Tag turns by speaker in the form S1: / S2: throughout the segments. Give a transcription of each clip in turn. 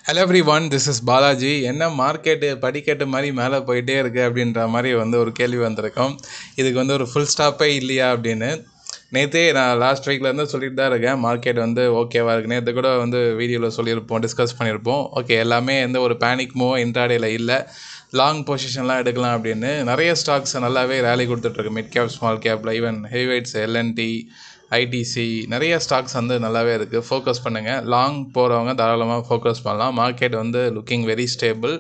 S1: hello everyone this is Balaji என்ன market படிக்கட்டு மாதிரி மேலே போயிட்டே இருக்குது அப்படின்ற மாதிரி வந்து ஒரு கேள்வி வந்திருக்கும் இதுக்கு வந்து ஒரு ஃபுல் ஸ்டாப்பே இல்லையா அப்படின்னு நேற்றே நான் லாஸ்ட் வீக்லேருந்து சொல்லிட்டு தான் இருக்கேன் மார்க்கெட் வந்து ஓகேவா இருக்குது நேற்று கூட வந்து வீடியோவில் சொல்லியிருப்போம் டிஸ்கஸ் பண்ணியிருப்போம் ஓகே எல்லாமே எந்த ஒரு பேனிக் மூவோ இன்ட்ராடேல இல்லை லாங் பொசிஷன்லாம் எடுக்கலாம் அப்படின்னு நிறைய ஸ்டாக்ஸ் நல்லாவே ரேலி கொடுத்துட்ருக்கு மிட் கேப் ஸ்மால் கேப்பில் ஈவன் ஹெவிவைட்ஸ் எல்என்டி ஐடிசி நிறைய ஸ்டாக்ஸ் வந்து நல்லாவே இருக்குது ஃபோக்கஸ் பண்ணுங்கள் லாங் போகிறவங்க தாராளமாக ஃபோக்கஸ் பண்ணலாம் மார்க்கெட் வந்து லுக்கிங் வெரி ஸ்டேபிள்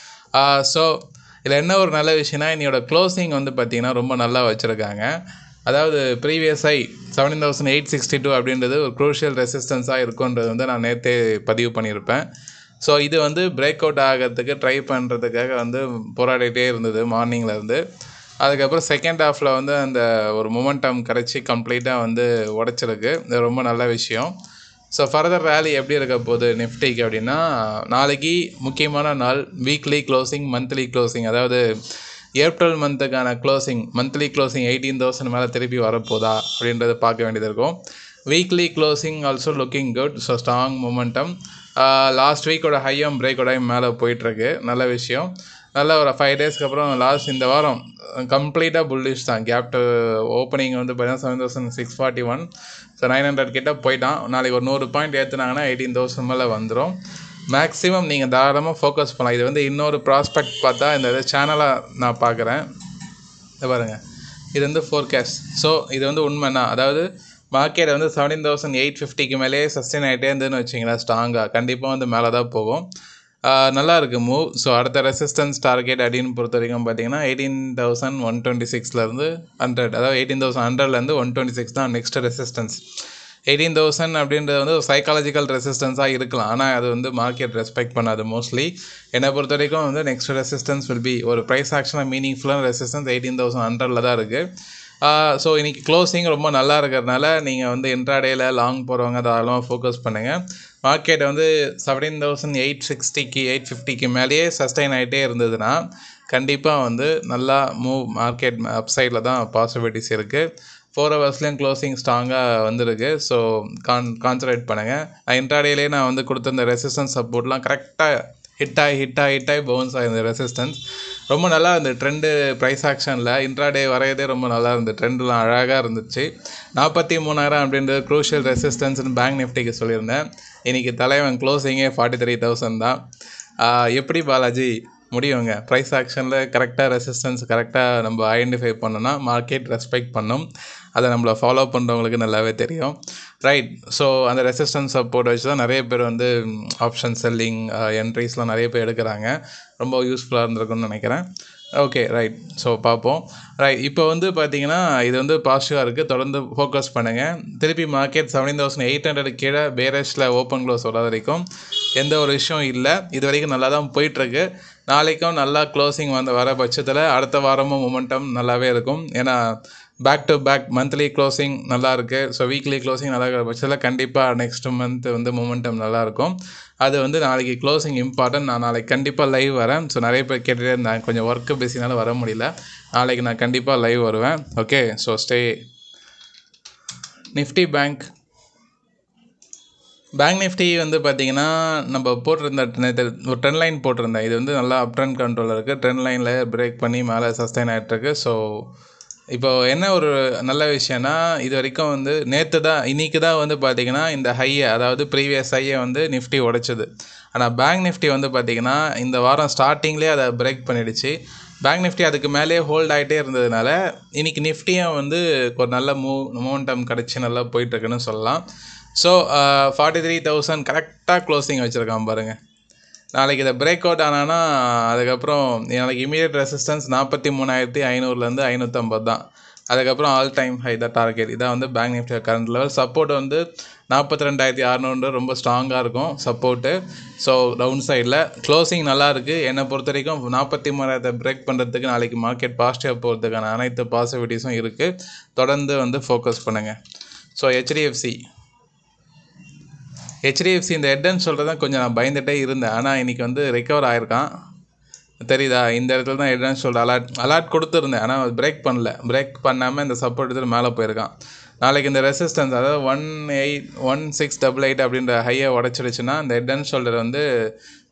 S1: ஸோ இதில் என்ன ஒரு நல்ல விஷயம்னா இன்னையோட க்ளோசிங் வந்து பார்த்திங்கன்னா ரொம்ப நல்லா வச்சுருக்காங்க அதாவது previous high seventeen thousand eight sixty two அப்படின்றது ஒரு க்ரூஷியல் ரெசிஸ்டன்ஸாக இருக்குன்றது வந்து நான் நேற்றே பதிவு பண்ணியிருப்பேன் ஸோ இது வந்து பிரேக் அவுட் ஆகிறதுக்கு ட்ரை பண்ணுறதுக்காக வந்து போராடிட்டே இருந்தது மார்னிங்கில் இருந்து அதுக்கப்புறம் செகண்ட் ஹாஃபில் வந்து அந்த ஒரு மொமெண்டம் கிடச்சி கம்ப்ளீட்டாக வந்து உடச்சிருக்கு இது ரொம்ப நல்ல விஷயம் ஸோ ஃபர்தர் ரேலி எப்படி இருக்க போகுது நிஃப்டிக்கு அப்படின்னா நாளைக்கு முக்கியமான நாள் வீக்லி க்ளோசிங் மந்த்லி க்ளோசிங் அதாவது ஏப்ரல் மந்த்துக்கான closing monthly closing eighteen thousand மேலே திருப்பி வரப்போதா அப்படின்றத பார்க்க வேண்டியது இருக்கும் weekly closing also looking good so strong momentum last வீக்கோட ஹையும் பிரேக்கோடையும் மேலே போயிட்டுருக்கு நல்ல விஷயம் நல்ல ஒரு ஃபைவ் டேஸ்க்கு அப்புறம் லாஸ்ட் இந்த வாரம் கம்ப்ளீட்டாக புல்லிஷ் தான் கேப் ஓப்பனிங் வந்து பார்த்தீங்கன்னா seven thousand six forty one so nine hundred கிட்ட போயிட்டான் நாளைக்கு ஒரு நூறு பாயிண்ட் ஏற்றுனாங்கன்னா எயிட்டீன் தௌசண்ட் மேலே வந்துடும் மேக்ஸிமம் நீங்கள் தாராளமாக ஃபோக்கஸ் பண்ணலாம் இது வந்து இன்னொரு ப்ராஸ்பெக்ட் பார்த்தா இந்த இது சேனலாக நான் பார்க்குறேன் இது பாருங்கள் இது வந்து ஃபோர்காஸ்ட் ஸோ இது வந்து உண்மைன்னா அதாவது மார்க்கெட் வந்து செவன்டீன் தௌசண்ட் எயிட் ஃபிஃப்டிக்கு மேலேயே சஸ்டெயின் ஆகிட்டே இருந்துன்னு வச்சிங்களேன் ஸ்ட்ராங்காக கண்டிப்பாக வந்து மேலே தான் போகும் நல்லா இருக்குது மூவ் ஸோ அடுத்த ரெசிஸ்டன்ஸ் டார்கெட் அப்படின்னு பொறுத்த வரைக்கும் பார்த்தீங்கன்னா எயிட்டீன் தௌசண்ட் ஒன் டுவெண்ட்டி சிக்ஸ்லேருந்து ஹண்ட்ரட் அதாவது எயிட்டீன் தௌசண்ட் ஹண்ட்ரட்லேருந்து ஒன் டுவெண்ட்டி சிக்ஸ் தான் நெக்ஸ்ட் ரெசிஸ்டன்ஸ் எயிட்டீன் தௌசண்ட் அப்படின்றது வந்து ஒரு சைக்காலஜிக்கல் ரெசிஸ்டன்ஸாக இருக்கலாம் ஆனால் அது வந்து மார்க்கெட் ரெஸ்பெக்ட் பண்ணாது மோஸ்ட்லி என்னை பொறுத்த வரைக்கும் வந்து நெக்ஸ்ட் ரெசிஸ்டன்ஸ் வில் பி ஒரு ப்ரைஸ் ஆக்ஷனாக மீனிங்ஃபுல்லான ரெசிஸ்டன்ஸ் எயிட்டீன் தௌசண்ட் ஹண்ட்ரடில் தான் இருக்குது ஸோ இன்றைக்கி க்ளோசிங் ரொம்ப நல்லா இருக்கிறதுனால நீங்கள் வந்து இன்ட்ராடேயில் லாங் போகிறவங்க தாராளமாக ஃபோக்கஸ் பண்ணுங்கள் மார்க்கெட் வந்து செவன்டீன் தௌசண்ட் எயிட் சிக்ஸ்டிக்கு எயிட் ஃபிஃப்டிக்கு மேலேயே சஸ்டைன் ஆகிட்டே இருந்ததுன்னா கண்டிப்பாக வந்து நல்லா மூவ் மார்க்கெட் அப்சைடில் தான் பாசிபிலிட்டிஸ் இருக்குது ஃபோர் ஹவர்ஸ்லேயும் க்ளோசிங் ஸ்ட்ராங்காக வந்திருக்கு ஸோ கான் கான்சன்ட்ரேட் பண்ணுங்கள் நான் இன்ட்ராடேலே நான் வந்து கொடுத்த இந்த ரெசிஸ்டன்ஸ் சப்போர்ட்லாம் கரெக்டாக ஹிட் ஆகி ஹிட் ஆகி ஹிட் ஆகி பவுன்ஸ் ஆகிருந்த ரெசிஸ்டன்ஸ் ரொம்ப நல்லா இருந்த ட்ரெண்டு ப்ரைஸ் ஆக்ஷனில் இன்ட்ராடே வரையதே ரொம்ப நல்லா இருந்தது ட்ரெண்ட்லாம் அழகாக இருந்துச்சு நாற்பத்தி மூணாயிரம் அப்படின்றது க்ரூஷியல் ரெசிஸ்டன்ஸ்னு பேங்க் நிஃப்டிக்கு சொல்லியிருந்தேன் இன்றைக்கி தலைவன் க்ளோசிங்கே ஃபார்ட்டி த்ரீ தௌசண்ட் தான் எப்படி பாலாஜி முடியுங்க ப்ரைஸ் ஆக்ஷனில் கரெக்டாக ரெசிஸ்டன்ஸ் கரெக்டாக நம்ம ஐடென்டிஃபை பண்ணோன்னா மார்க்கெட் ரெஸ்பெக்ட் பண்ணும் அதை நம்மளை ஃபாலோ பண்ணுறவங்களுக்கு நல்லாவே தெரியும் ரைட் ஸோ அந்த ரெசிஸ்டன்ஸ் சப்போர்ட் வச்சு தான் நிறைய பேர் வந்து ஆப்ஷன் செல்லிங் என்ட்ரிஸ்லாம் நிறைய பேர் எடுக்கிறாங்க ரொம்ப யூஸ்ஃபுல்லாக இருந்திருக்குன்னு நினைக்கிறேன் ஓகே ரைட் ஸோ பார்ப்போம் ரைட் இப்போ வந்து பார்த்தீங்கன்னா இது வந்து பாசிட்டிவாக இருக்குது தொடர்ந்து ஃபோக்கஸ் பண்ணுங்கள் திருப்பி market seventeen thousand eight hundred கீழே பேரேஜில் ஓப்பன் க்ளோஸ் வர வரைக்கும் எந்த ஒரு விஷயம் இல்லை இது வரைக்கும் நல்லா தான் போயிட்டுருக்கு நாளைக்கும் நல்லா க்ளோசிங் வந்து வர பட்சத்தில் அடுத்த வாரமும் மொமெண்டம் நல்லாவே இருக்கும் ஏன்னா back to back monthly closing நல்லா இருக்குது ஸோ வீக்லி க்ளோசிங் நல்லா இருக்கிற பட்சத்தில் கண்டிப்பாக நெக்ஸ்ட் மந்த் வந்து மொமெண்டம் நல்லாயிருக்கும் அது வந்து நாளைக்கு க்ளோசிங் இம்பார்ட்டன்ட் நான் நாளைக்கு கண்டிப்பாக லைவ் வரேன் ஸோ நிறைய பேர் கேட்டுகிட்டே இருந்தாங்க கொஞ்சம் ஒர்க்கு பேசினால வர முடியல நாளைக்கு நான் கண்டிப்பாக லைவ் வருவேன் okay so stay Nifty bank bank Nifty வந்து பார்த்திங்கன்னா நம்ம போட்டிருந்த ஒரு ட்ரெண்ட் லைன் போட்டிருந்தேன் இது வந்து நல்லா அப் ட்ரெண்ட் கண்ட்ரோலில் இருக்குது ட்ரெண்ட் லைனில் பிரேக் பண்ணி மேலே சஸ்டைன் ஆகிட்டுருக்கு ஸோ இப்போ என்ன ஒரு நல்ல விஷயம்னா இது வரைக்கும் வந்து நேற்று தான் இன்றைக்கி தான் வந்து பார்த்திங்கன்னா இந்த ஹையை அதாவது ப்ரீவியஸ் ஹையை வந்து நிஃப்டி உடைச்சது ஆனால் பேங்க் நிஃப்டி வந்து பார்த்திங்கன்னா இந்த வாரம் ஸ்டார்டிங்லேயே அதை பிரேக் பண்ணிடுச்சு பேங்க் நிஃப்டி அதுக்கு மேலேயே ஹோல்ட் ஆகிட்டே இருந்ததுனால இன்றைக்கி நிஃப்டியும் வந்து ஒரு நல்ல மூவ் மோமெண்டம் கிடச்சி நல்லா போயிட்டுருக்குன்னு சொல்லலாம் ஸோ ஃபார்ட்டி த்ரீ தௌசண்ட் கரெக்டாக க்ளோசிங் வச்சுருக்கான் பாருங்கள் நாளைக்கு இதை பிரேக் அவுட் ஆனானா அதுக்கப்புறம் நாளைக்கு இமீடியட் ரெசிஸ்டன்ஸ் நாற்பத்தி மூணாயிரத்தி ஐநூறுலேருந்து ஐநூற்றம்பது தான் அதுக்கப்புறம் ஆல் டைம் ஹை தான் டார்கெட் இதான் வந்து bank Nifty current level support வந்து நாற்பத்தி ரெண்டாயிரத்தி அறநூறு ரொம்ப ஸ்ட்ராங்காக இருக்கும் சப்போர்ட்டு ஸோ டவுன் சைடில் க்ளோசிங் நல்லா இருக்குது என்னை பொறுத்த வரைக்கும் நாற்பத்தி மூணாயிரத்தை பிரேக் பண்ணுறதுக்கு நாளைக்கு மார்க்கெட் பாசிட்டிவாக போகிறதுக்கான அனைத்து பாசிபிலிட்டிஸும் இருக்குது தொடர்ந்து வந்து ஃபோக்கஸ் பண்ணுங்கள் ஸோ ஹெச்டிஎஃப்சி ஹெச்டிஎஃப்சி இந்த ஹெட்ன்னு சொல்கிறது தான் கொஞ்சம் நான் பயந்துகிட்டே இருந்தேன் ஆனால் இன்றைக்கி வந்து ரெக்கவர் ஆகிருக்கான் தெரியுதா இந்த இடத்துல தான் ஹெட்ன்னு சொல்கிற அலாட் அலாட் கொடுத்துருந்தேன் ஆனால் பிரேக் பண்ணல பிரேக் பண்ணாமல் இந்த சப்போர்ட் எடுத்துகிட்டு மேலே போயிருக்கான் நாளைக்கு இந்த ரெசிஸ்டன்ஸ் அதாவது one eight one six double eight அப்படின்ற ஹையை உடச்சிடுச்சுன்னா இந்த ஹெட் அண்ட் ஷோல்டர் வந்து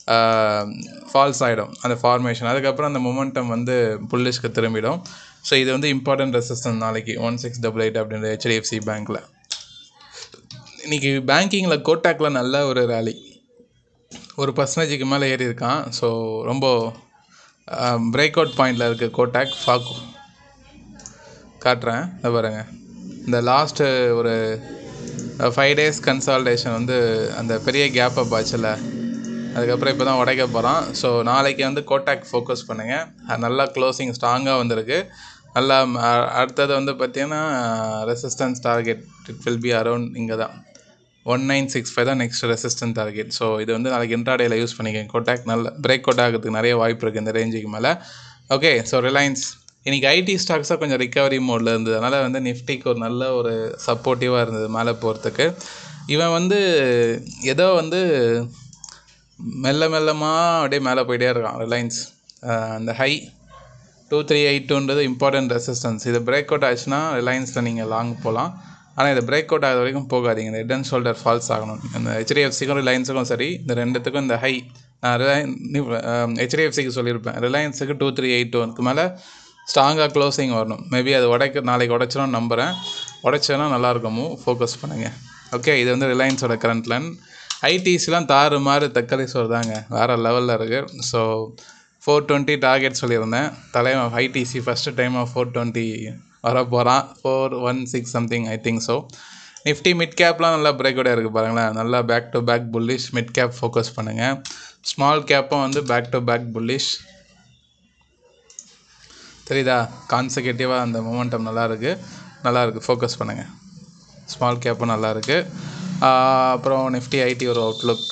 S1: ஃபால்ஸ் ஆகிடும் அந்த ஃபார்மேஷன் அதுக்கப்புறம் அந்த மொமெண்டம் வந்து புல்லிஷ்க்கு திரும்பிடும் ஸோ இது வந்து இம்பார்ட்டன்ட் ரெசிஸ்டன்ஸ் நாளைக்கு ஒன் சிக்ஸ் டபுள் எயிட் அப்படின்ற ஹெச்டிஎஃப்சி பேங்க்கில் இன்றைக்கி பேங்கிங்கில் கோட்டாக்கில் நல்ல ஒரு ரேலி ஒரு பர்சன்டேஜுக்கு மேலே ஏறி இருக்கான் ஸோ ரொம்ப பிரேக் அவுட் பாயிண்டில் இருக்குது கோட்டாக் ஃபாக்கு காட்டுறேன் இதை பாருங்க இந்த லாஸ்ட்டு ஒரு ஃபைவ் டேஸ் கன்சால்டேஷன் வந்து அந்த பெரிய கேப்பை பாய்ச்சல அதுக்கப்புறம் இப்போ தான் உடைக்க போகிறான் ஸோ நாளைக்கு வந்து கோட்டாக் ஃபோக்கஸ் பண்ணுங்கள் அது நல்லா க்ளோசிங் ஸ்ட்ராங்காக வந்திருக்கு நல்லா அ- அடுத்தது வந்து பார்த்தீங்கன்னா resistance target it will be around இங்கே தான் ஒன் நைன் சிக்ஸ் ஃபைவ் தான் நெக்ஸ்ட் ரெசிஸ்டன்ட் டார்கெட் ஸோ இது வந்து நாளைக்கு இன்ட்ராடேயில் யூஸ் பண்ணிக்கங்க கோட்டாக் நல்ல பிரேக் அவுட் ஆகிறதுக்கு நிறைய வாய்ப்பு இருக்குது இந்த ரேஞ்சுக்கு மேலே ஓகே ஸோ ரிலையன்ஸ் இன்றைக்கி ஐடி ஸ்டாக்ஸாக கொஞ்சம் ரிகவரி மோடில் இருந்தது அதனால் வந்து நிஃப்டிக்கு ஒரு நல்ல ஒரு சப்போர்ட்டிவாக இருந்தது மேலே போகிறதுக்கு இவன் வந்து ஏதோ வந்து மெல்ல மெல்லமாக அப்படியே மேலே போயிட்டே இருக்கான் ரிலையன்ஸ் அந்த ஹை டூ த்ரீ எயிட் டூன்றது இம்பார்ட்டன்ட் ரெசிஸ்டன்ஸ் இது பிரேக் அவுட் ஆச்சுன்னா ரிலையன்ஸில் நீங்கள் லாங் போகலாம் ஆனால் இது பிரேக் அவுட் ஆகிற வரைக்கும் போகாதீங்க இந்த ஹெட் அண்ட் ஷோல்டர் ஃபால்ஸ் ஆகணும் இந்த ஹெச்டிஎஃப்சிக்கும் ரிலையன்ஸுக்கும் சரி இந்த ரெண்டுத்துக்கும் இந்த ஹை நான் ரிலையன் ஹெச்டிஎஃப்சிக்கு சொல்லியிருப்பேன் ரிலையன்ஸுக்கு டூ த்ரீ எயிட் டூனுக்கு மேலே ஸ்ட்ராங்காக க்ளோசிங் வரணும் மேபி அது உடைக்க நாளைக்கு உடைச்சிடும் நம்புகிறேன் உடைச்சேன்னா நல்லாயிருக்கும் ஃபோக்கஸ் பண்ணுங்கள் ஓகே இது வந்து ரிலையன்ஸோட கரண்ட் லைன் ஐடிசிலாம் தாறு மாறு தக்காளி சோறு தாங்க வேறு லெவலில் இருக்குது ஸோ ஃபோர் டுவெண்ட்டி டார்கெட் சொல்லியிருந்தேன் தலைவன் ஐடிசி ஃபஸ்ட்டு டைமாக ஃபோர் டுவெண்ட்டி வர போகிறான் four one six something I think so Nifty mid கேப்லாம் நல்லா பிரேக் அவுட் இருக்குது பாருங்களேன் நல்லா back to back bullish mid cap focus பண்ணுங்கள் ஸ்மால் கேப்பும் வந்து பேக் டு பேக் புல்லிஷ் தெரியுதா கான்செகட்டிவாக அந்த மொமெண்டம் நல்லா இருக்குது நல்லா இருக்குது ஃபோக்கஸ் பண்ணுங்கள் ஸ்மால் கேப்பும் நல்லா இருக்குது அப்புறம் நிஃப்டி ஐடி ஒரு அவுட்லுக்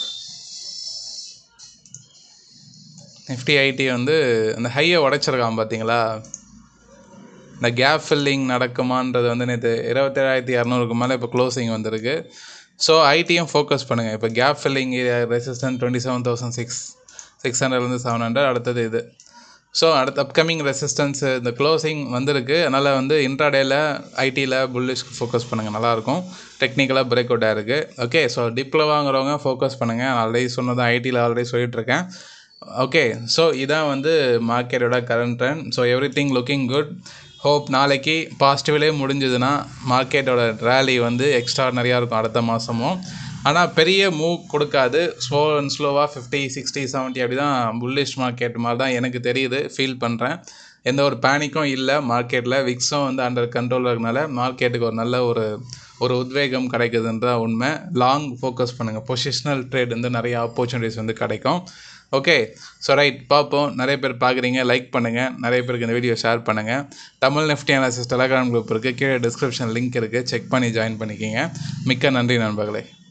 S1: நிஃப்டி ஐடி வந்து அந்த ஹையை உடைச்சிருக்கான் பார்த்தீங்களா இந்த கேப் ஃபில்லிங் நடக்குமான்றது வந்து நேற்று இருபத்தேழாயிரத்தி இரநூறுக்கு மேலே இப்போ க்ளோசிங் வந்திருக்கு ஸோ ஐடியும் ஃபோக்கஸ் பண்ணுங்கள் இப்போ gap filling resistant twenty seven thousand six six ஹண்ட்ரட்லேருந்து செவன் ஹண்ட்ரட் அடுத்தது இது ஸோ அடுத்த அப்கமிங் ரெசிஸ்டன்ஸ் இந்த க்ளோசிங் வந்திருக்கு அதனால் வந்து இன்ட்ராடேயில் ஐடியில் புல்லிஷ்க்கு ஃபோக்கஸ் பண்ணுங்கள் நல்லாயிருக்கும் டெக்னிக்கலாக பிரேக் அவுட் ஆயிருக்கு ஓகே ஸோ டிப்பில் வாங்குறவங்க ஃபோக்கஸ் பண்ணுங்கள் நான் ஆல்ரெடி சொன்னது ஐடியில் ஆல்ரெடி சொல்லிகிட்ருக்கேன் ஓகே ஸோ இதான் வந்து மார்க்கெட்டோட current trend so everything looking good hope நாளைக்கு பாசிட்டிவ்லேயே முடிஞ்சதுன்னா மார்க்கெட்டோட ரேலி வந்து எக்ஸ்ட்ரானரியாக இருக்கும் அடுத்த மாதமும் ஆனால் பெரிய மூவ் கொடுக்காது ஸ்லோ அண்ட் ஸ்லோவாக ஃபிஃப்டி சிக்ஸ்டி செவன்ட்டி அப்படி தான் புல்லிஷ் மார்க்கெட் மாதிரி தான் எனக்கு தெரியுது ஃபீல் பண்ணுறேன் எந்த ஒரு பேனிக்கும் இல்லை மார்க்கெட்டில் விக்ஸும் வந்து அண்டர் கண்ட்ரோலில் இருக்கனால மார்க்கெட்டுக்கு ஒரு நல்ல ஒரு ஒரு உத்வேகம் கிடைக்குதுன்ற உண்மை லாங் ஃபோக்கஸ் பண்ணுங்கள் பொசிஷனல் ட்ரேட் வந்து நிறைய ஆப்பர்ச்சுனிட்டிஸ் வந்து கிடைக்கும் ஓகே ஸோ ரைட் பார்ப்போம் நிறைய பேர் பார்க்குறீங்க லைக் பண்ணுங்கள் நிறைய பேருக்கு இந்த வீடியோ ஷேர் பண்ணுங்கள் Tamil Nifty analysis Telegram group இருக்குது கீழே டிஸ்கிரிப்ஷன் லிங்க் இருக்குது செக் பண்ணி ஜாயின் பண்ணிக்கிங்க மிக்க நன்றி நண்பர்களே